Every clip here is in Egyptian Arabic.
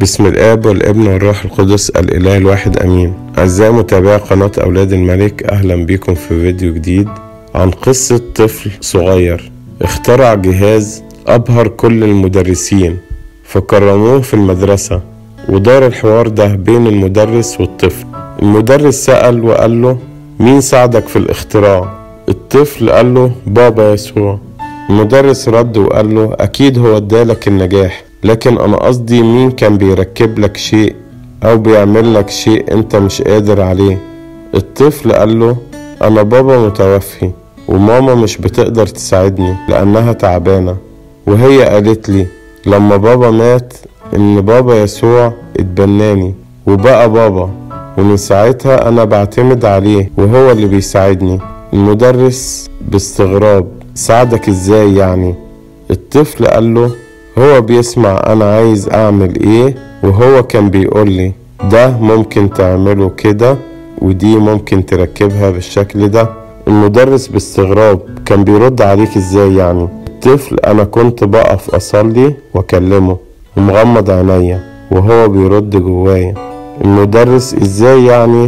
بسم الآب والابن والروح القدس الإله الواحد أمين أعزائي متابعي قناة أولاد الملك أهلا بكم في فيديو جديد عن قصة طفل صغير اخترع جهاز أبهر كل المدرسين فكرموه في المدرسة ودار الحوار ده بين المدرس والطفل المدرس سأل وقال له مين ساعدك في الاختراع الطفل قال له بابا يسوع المدرس رد وقال له أكيد هو ادالك النجاح لكن أنا قصدي مين كان بيركب لك شيء أو بيعمل لك شيء أنت مش قادر عليه الطفل قال له أنا بابا متوفي وماما مش بتقدر تساعدني لأنها تعبانة وهي قالت لي لما بابا مات إن بابا يسوع اتبناني وبقى بابا ومن ساعتها أنا بعتمد عليه وهو اللي بيساعدني المدرس باستغراب ساعدك ازاي يعني الطفل قال له هو بيسمع انا عايز اعمل ايه وهو كان بيقول لي ده ممكن تعمله كده ودي ممكن تركبها بالشكل ده المدرس باستغراب كان بيرد عليك ازاي يعني الطفل انا كنت بقف اصلي واكلمه ومغمض عينيا وهو بيرد جوايا المدرس ازاي يعني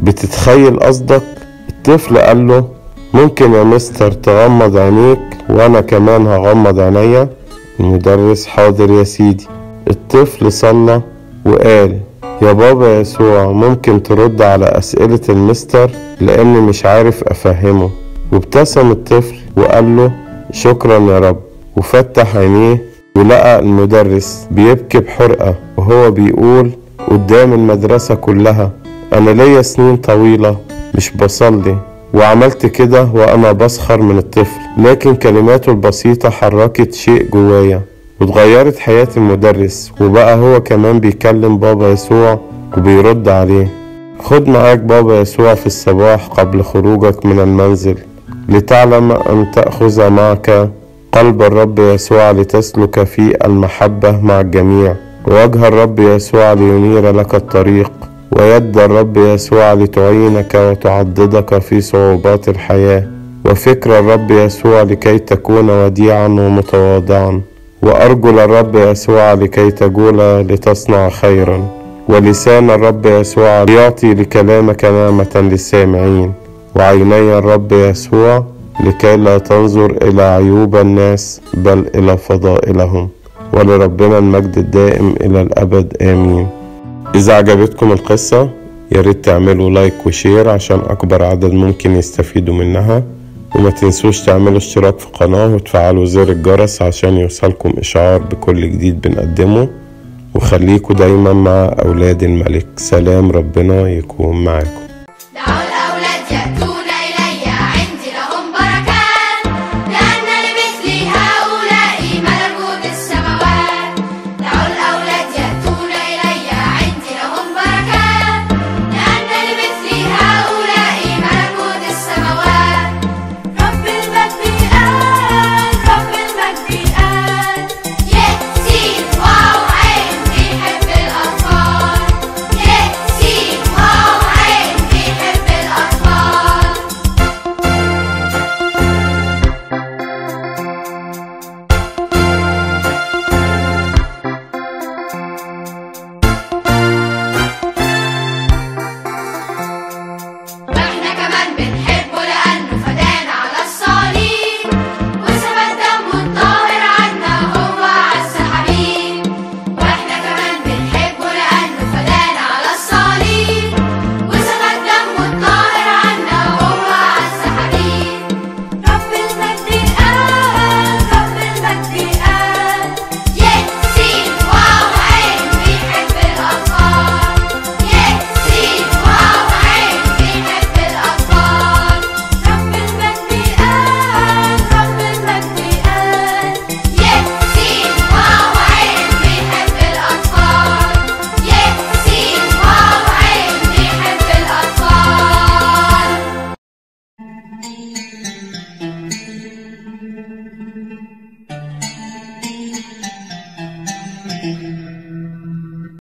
بتتخيل قصدك الطفل قال له ممكن يا مستر تغمض عينيك وانا كمان هغمض عينيا المدرس حاضر يا سيدي الطفل صلى وقال يا بابا يسوع ممكن ترد على أسئلة المستر لأني مش عارف أفهمه وابتسم الطفل وقال له شكرا يا رب وفتح عينيه ولقى المدرس بيبكي بحرقة وهو بيقول قدام المدرسة كلها أنا ليا سنين طويلة مش بصلي وعملت كده وأنا بسخر من الطفل لكن كلماته البسيطة حركت شيء جوايا واتغيرت حياة المدرس وبقى هو كمان بيكلم بابا يسوع وبيرد عليه خد معاك بابا يسوع في الصباح قبل خروجك من المنزل لتعلم أن تأخذ معك قلب الرب يسوع لتسلك في المحبة مع الجميع ووجه الرب يسوع لينير لك الطريق ويد الرب يسوع لتعينك وتعضدك في صعوبات الحياة وفكر الرب يسوع لكي تكون وديعا ومتواضعا وأرجل الرب يسوع لكي تجول لتصنع خيرا ولسان الرب يسوع ليعطي لكلامك نعمة للسامعين وعيني الرب يسوع لكي لا تنظر إلى عيوب الناس بل إلى فضائلهم ولربنا المجد الدائم إلى الأبد آمين إذا عجبتكم القصة ياريت تعملوا لايك وشير عشان أكبر عدد ممكن يستفيدوا منها وما تنسوش تعملوا اشتراك في القناة وتفعلوا زر الجرس عشان يوصلكم إشعار بكل جديد بنقدمه وخليكوا دايما مع أولاد الملك سلام ربنا يكون معاكم